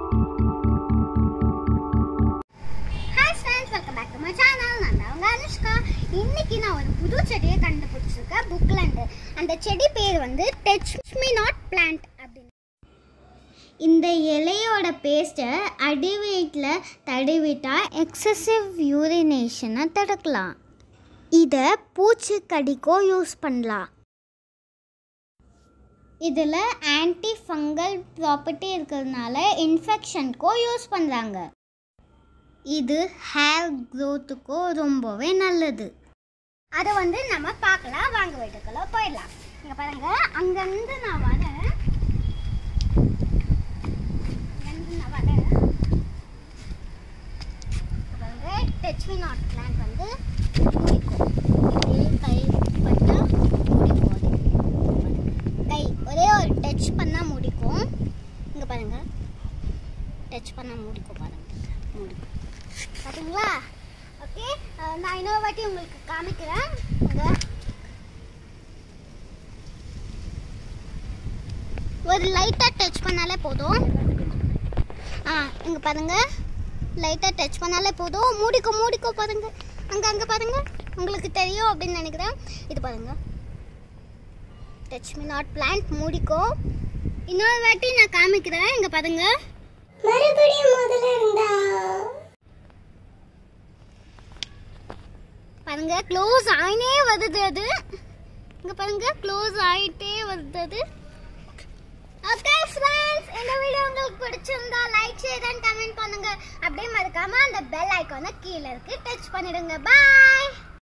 Hi friends welcome back to my channel நான் தான் உங்க அனுஷ்கா இன்னைக்கு நான் ஒரு புது செடியை கண்டுபிடிச்சிருக்கேன் புக்லேருந்து அந்த செடி பேர் வந்து டச் மீ நாட் பிளான்ட் அப்படின்னு இந்த இலையோட பேஸ்ட்டை அடி வீட்டில் தடவிட்டா எக்ஸசிவ் யூரினேஷனை தடுக்கலாம் இதை பூச்சி கடிக்கோ யூஸ் பண்ணலாம் இதில் ஆன்டி ஃபங்கல் ப்ராப்பர்ட்டி இருக்கிறதுனால இன்ஃபெக்ஷனுக்கோ யூஸ் பண்ணுறாங்க இது ஹேர் க்ரோத்துக்கும் ரொம்பவே நல்லது அதை வந்து நம்ம பார்க்கலாம் வாங்க வீட்டுக்குள்ள போயிடலாம் இங்கே பாருங்க அங்கேருந்து நான் வரேன் அங்கேருந்து நான் வரேன் இங்க பாருங்க டச் மீ நாட் பிளான்ட் வந்து முடிக்கும் இப்படியே கை பண்ணா முடிக்கும் அது. கை ஒரே ஒரு டச் பண்ணால் முடிக்கும் இங்கே பாருங்க டச் பண்ணால் முடிக்கும் பாருங்க முடிக்கும் பார்த்தீங்களா ஓகே நான் இன்னொரு வாட்டி உங்களுக்கு காமிக்கிறேன் இங்க ஒரு லைட்டாக டச் பண்ணாலே போதும் ஆ இங்கே பாருங்க லைட்டாக டச் பண்ணாலே போதும் மூடிக்கும் மூடிக்கும் பாருங்க அங்கே அங்கே பாருங்க உங்களுக்கு தெரியும் அப்படின்னு நினைக்கிறேன் இது பாருங்க டச் மீ நாட் பிளான்ட் மூடிக்கும் இன்னொரு வாட்டி நான் காமிக்கிறேன் இங்கே பாருங்க மறுபடியும் முதல்ல இருந்தா பாருங்க க்ளோஸ் ஆயினே வருது அது இங்க பாருங்க க்ளோஸ் ஆயிட்டே வருது அது ஓகே ஃப்ரெண்ட்ஸ் இந்த வீடியோ உங்களுக்கு பிடிச்சிருந்தா லைக் ஷேர் அண்ட் கமெண்ட் பண்ணுங்க அப்படியே மறக்காம அந்த பெல் ஐகானை கீழே இருக்கு டச் பண்ணிடுங்க பாய்